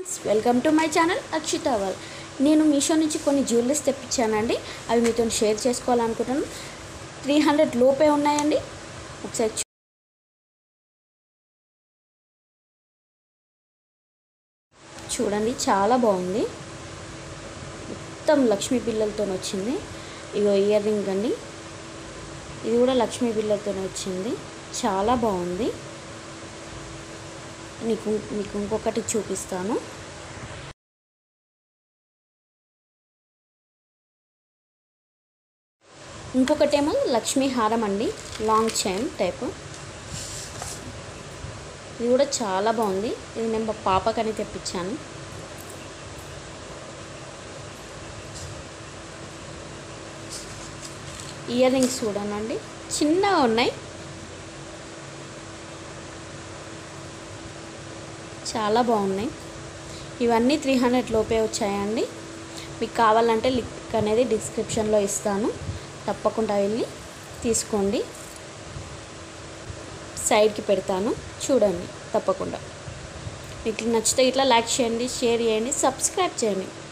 welcome to my channel Akshita వల్ నేను మీషో నుంచి కొన్ని జ్యువెలరీస్ తెప్పించానండి అవి మీతో షేర్ చేసుకోవాలనుకుంటున్నాను త్రీ హండ్రెడ్ లోపే ఉన్నాయండి ఒకసారి చూ- చూడండి చాలా బాగుంది మొత్తం లక్ష్మీ పిల్లలతో వచ్చింది ఇగో ఇయర్ రింగ్ అండి ఇది కూడా లక్ష్మీ పిల్లలతో వచ్చింది చాలా బాగుంది నీకు మీకు ఇంకొకటి చూపిస్తాను ఇంకొకటేమో లక్ష్మీ హారం అండి లాంగ్ చైన్ టైప్ ఇది కూడా చాలా బాగుంది ఇది నేను మా పాపకని తెప్పించాను ఇయర్ రింగ్స్ చూడనండి చిన్నగా ఉన్నాయి చాలా బాగున్నాయి ఇవన్నీ త్రీ హండ్రెడ్ లోపే వచ్చాయండి మీకు కావాలంటే లింక్ అనేది డిస్క్రిప్షన్లో ఇస్తాను తప్పకుండా వెళ్ళి తీసుకోండి సైడ్కి పెడతాను చూడండి తప్పకుండా మీకు నచ్చితే ఇట్లా లైక్ చేయండి షేర్ చేయండి సబ్స్క్రైబ్ చేయండి